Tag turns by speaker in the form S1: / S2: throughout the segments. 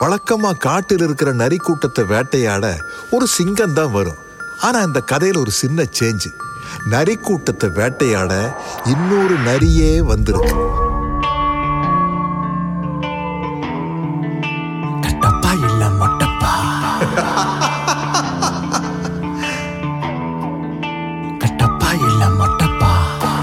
S1: வழக்கமா காட்டில் இருக்கிற நரி கூட்டத்தை வேட்டையாட ஒரு சிங்கம் தான் வரும் ஆனா இந்த கதையில ஒரு சின்ன சேஞ்சு நரி கூட்டத்தை வேட்டையாட இன்னொரு நரியே வந்திருக்கு
S2: கட்டப்பா இல்ல மொட்டப்பா கட்டப்பா இல்ல மொட்டப்பா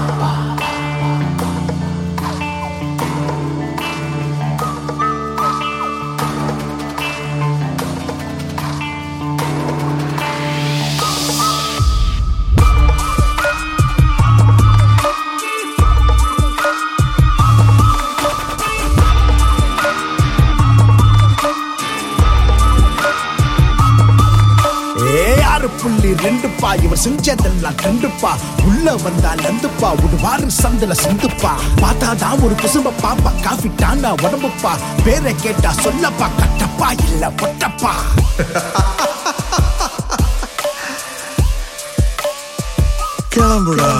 S2: ஏ ஆறு புள்ளி ரெண்டுப்பா இவர் செஞ்சதெல்லாம் கண்டுப்பா உள்ள வந்தா நந்துப்பா விடுவாரு சந்தில சிந்துப்பா பார்த்தாதான் ஒரு குசும்ப பாப்பா காஃபி டானா உடம்புப்பா பேரை கேட்டா சொல்லப்பா கட்டப்பா இல்ல பொட்டப்பா
S1: கிளம்புடா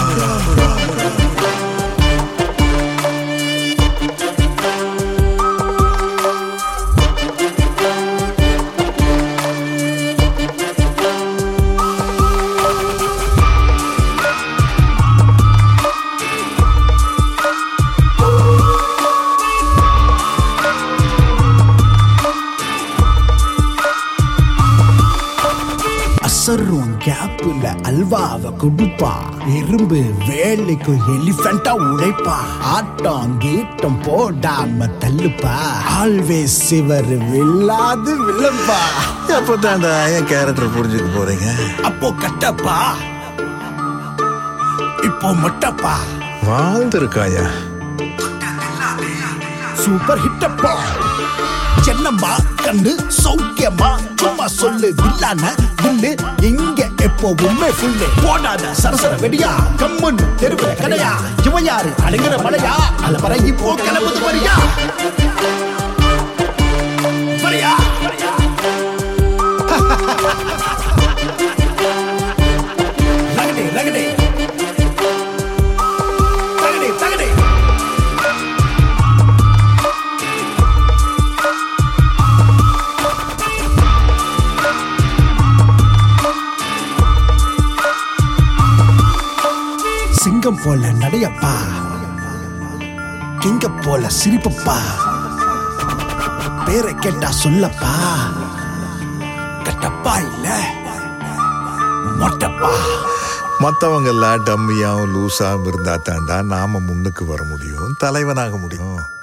S2: அசரும் கேப்புல அல்வாவை கொடுப்பா இரும்பு வேலைக்கு எலிஃபெண்டா உழைப்பா ஆட்டம் கீட்டம் போடாம தள்ளுப்பா ஆல்வேஸ் சிவர் வில்லாது வில்லப்பா
S1: எப்பதான்டா என் கேரக்டர் புரிஞ்சுக்க போறீங்க
S2: அப்போ கட்டப்பா இப்போ மொட்டப்பா
S1: வாழ்ந்திருக்காயா
S2: சூப்பர் ஹிட்டப்பா சென்னம்மா கண்ணு சௌக்கியமா சும்மா சொல்லு வில்லான வில்லு இங்க எப்போவுமே ஃபுல்லு போடாத சரசர வெடியா கம்முன்னு தெருவுல கடையா இவன் யாரு அடங்குற மலையா அலமறை இப்போ கிளம்புது வரியா வரியா ரகடே ரகடே ரகடே ரகடே சிங்கம் போல நடையப்பா கிங்க போல சிரிப்பப்பா பேரை கேட்டா சொல்லப்பா கட்டப்பா இல்ல மொட்டப்பா
S1: மற்றவங்க எல்லாம் டம்மியாவும் லூஸாகவும் இருந்தா தாண்டா நாம முன்னுக்கு வர முடியும் தலைவனாக முடியும்